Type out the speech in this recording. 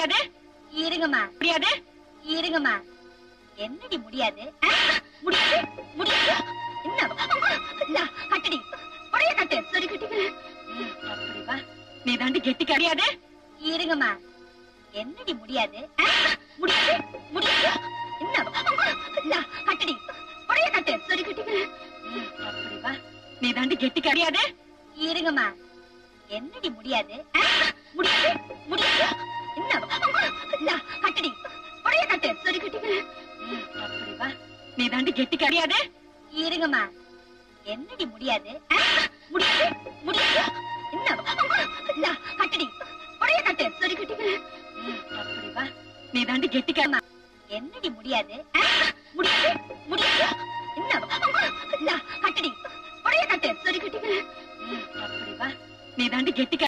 முடியாது இருங்கம்மா முடியாது இருங்கம்மா என்னடி முடியாது ஆ, முடியாது முடியாது என்ன இந்தா, கட்டுடி உடைய கட்டு சரி கட்டிக்கிறேன் ம், அப்படி வா நீ தாண்டி கெட்டி கிடையாது இருங்கம்மா என்னடி முடியாது ஆ, முடியாது முடியாது என்ன இந்தா, கட்டுடி உடைய கட்டு சரி கட்டிக்கிறேன் ம், அப்படி வா நீ தாண்டி கெட்டி கிடையாது இருங்கம்மா என்னடி முடியாது ஆ, முடியாது முடியாது என்ன இந்தா, கட்டுடி உடைய கட்டு சரி கட்டிக்கிறேன் ம், அப்படி வா நீ தாண்டி கெட்டி கிடையாது இருங்கம்மா என்னடி முடியாது ஆ, முடியாது முடியாது என்ன இந்தா, கட்டுடி உடைய கட்டு சரி கட்டிக்கிறேன் ம், அப்படி வா நீ தாண்டி கெட்டி கிடையாது என்னடி முடியாது ஆ, முடியாது முடியாது என்ன இந்தா, கட்டுடி உடைய கட்டு சரி கட்டிக்கிறேன் ம், அப்படி வா நீ தாண்டி கெட்டி